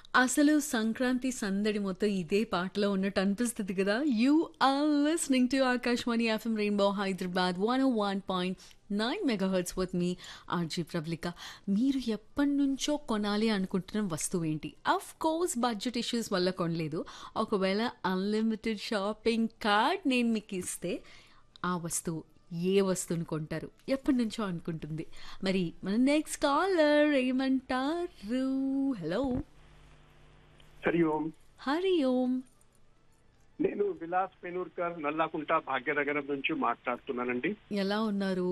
అసలు సంక్రాంతి సందడి మొత్తం ఇదే పాటలో ఉన్నట్టు అనిపిస్తుంది కదా you are listening to Akashvani FM rainbow Hyderabad one one point nine megahertz with me RJ Pravalika మీరు ఎప్పటి నుంచో కొనాలి అనుకుంటున్న వస్తువు ఏంటి అఫ్ కోర్స్ బడ్జెట్ ఇష్యూస్ వల్ల కొనలేదు ఒకవేళ అన్లిమిటెడ్ షాపింగ్ కార్డ్ నేను మీకు ఇస్తే ఆ వస్తువు ఏ వస్తువుని కొంటారు ఎప్పటి నుంచో అనుకుంటుంది మరి మన నెక్స్ట్ కాలర్ ఏమంటారు హలో హరి ఓం హరి ఓం నేను విలాస్ పెనూర్కర్ నల్లాకుంట భాగ్యనగరం నుంచి మాట్లాడుతున్నానండి ఎలా ఉన్నారు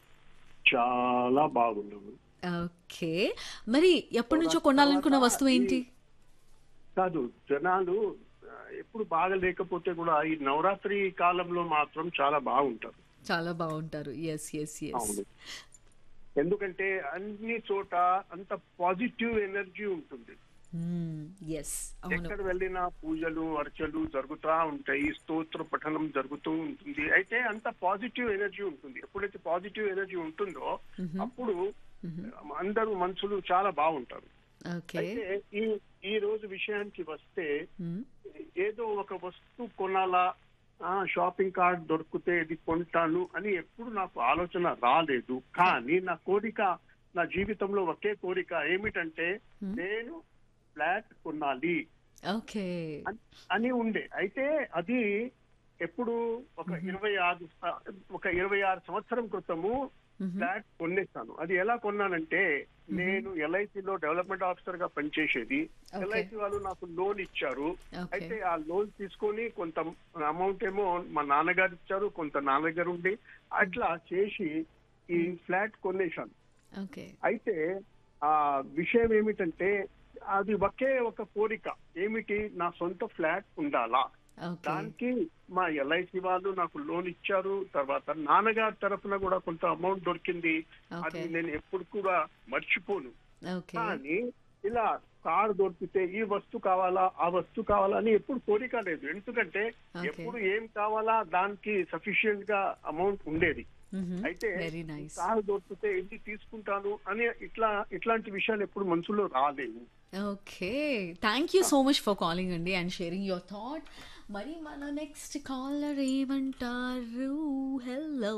చాలా బాగున్నాను ఓకే మరి ఎప్పటి నుంచో కొనాలనుకున్న వస్తువు ఏంటి కాదు జనాలు ఆ, ఎప్పుడు బాగా లేకపోతే కూడా ఈ నవరాత్రి కాలంలో మాత్రం చాలా బాగుంటారు చాలా బాగుంటారు ఎస్ ఎస్ ఎస్ అవును ఎందుకంటే అన్ని చోట అంత పాజిటివ్ ఎనర్జీ ఉంటుంది ఎస్ అవును ఎక్కడ వెళ్ళినా పూజలు అర్చలు జరుగుతూ ఉంటాయి స్తోత్ర పఠనం జరుగుతూ ఉంటుంది అయితే అంత పాజిటివ్ ఎనర్జీ ఉంటుంది ఎప్పుడైతే పాజిటివ్ ఎనర్జీ ఉంటుందో అప్పుడు అందరూ మనుషులు చాలా బాగుంటారు ఓకే అయితే ఈ ఈ రోజు విషయానికి వస్తే ఏదో ఒక వస్తువు కొనాలా ఆ షాపింగ్ కార్డ్ దొరికితే ఇది కొంటాను అని ఎప్పుడు నాకు ఆలోచన రాలేదు కానీ నా కోరిక నా జీవితంలో ఒకే కోరిక ఏమిటంటే నేను ఫ్లాట్ కొనాలి ఓకే అన్- అని ఉండే అయితే అది ఎప్పుడు ఒక ఇరవై ఆరు స- ఒక ఇరవై ఆరు సంవత్సరం క్రితము ఫ్లాట్ కొనేస్తాను అది ఎలా కొన్నానంటే నేను ఎల్ఐసిలో డెవలప్మెంట్ ఆఫీసర్ గా పనిచేసేది Okay. ఎల్ఐసి వాళ్ళు నాకు లోన్ ఇచ్చారు Okay. అయితే ఆ లోన్ తీసుకొని కొంత అమౌంట్ ఏమో మా నాన్నగారు ఇచ్చారు కొంత నాన్నగారు ఉండి అట్లా చేసి ఈ ఫ్లాట్ కొనేశాను ఓకే అయితే ఆ విషయం ఏమిటంటే అది ఒకే ఒక కోరిక ఏమిటి నా సొంత ఫ్లాట్ ఉండాలా ఓకే దానికి మా ఎల్ఐసి వాళ్ళు నాకు లోన్ ఇచ్చారు తర్వాత నాన్నగారి తరఫున కూడా కొంత అమౌంట్ దొరికింది అది Okay. నేను ఎప్పుడు కూడా మర్చిపోను ఓకే కానీ ఇలా కార్ దొరికితే ఈ వస్తు కావాలా ఆ వస్తు కావాలా అని ఎప్పుడు కోరిక లేదు ఎందుకంటే Okay. ఎప్పుడు ఏం కావాలా దానికి సఫిషియెంట్ గా అమౌంట్ ఉండేది అయితే వెరీ నైస్ కారు దొరికితే ఇది తీసుకుంటాను అని ఇట్లా ఇట్లాంటి విషయాలు ఎప్పుడు మనసులో రాలేవు okay thank you so much for calling అండి అండ్ షేరింగ్ యువర్ థాట్ మరి మన నెక్స్ట్ కాలర్ ఏమంటారు hello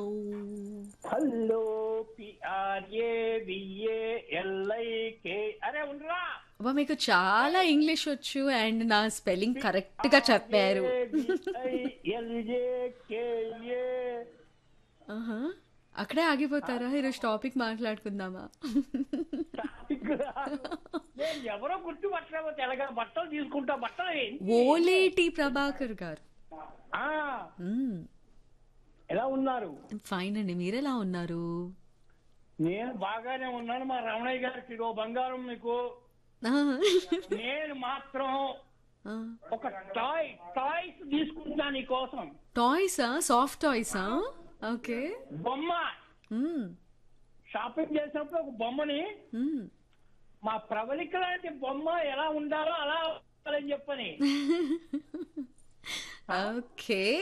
hello PRA VA LI K అరే ఉండరా అబ్బా మీకు చాలా ఇంగ్లీష్ వచ్చు అండ్ నా స్పెల్లింగ్ కరెక్ట్ గా చెప్పారు ఎల్జే కేఏ ఆహా. అక్కడే ఆగిపోతారా ఈరోజు టాపిక్ మాట్లాడుకుందామా నేను ఎవరో గుర్తుపట్టలేకపోతే ఎలాగ బట్టలు తీసుకుంటా బట్టలు ఏంటి? ఓలేటి ప్రభాకర్ గారు ఆ, ఎలా ఉన్నారు ఫైన్ అండి మీరెలా ఉన్నారు నేను బాగానే ఉన్నాను మా రమణయ్య గారికి ఇదో బంగారం మీకు ఆ. నేను మాత్రం ఆ. ఒక టాయ్ టాయ్స్ తీసుకుంటా నీ కోసం టాయ్సా సాఫ్ట్ టాయ్సా ఓకే బొమ్మ మ్మ్. షాపింగ్ చేసినప్పుడు ఒక బొమ్మని మ్మ్. మా ప్రవళిక లాంటి బొమ్మ ఎలా ఉండాలో అలా ఉండాలని చెప్పని ఓకే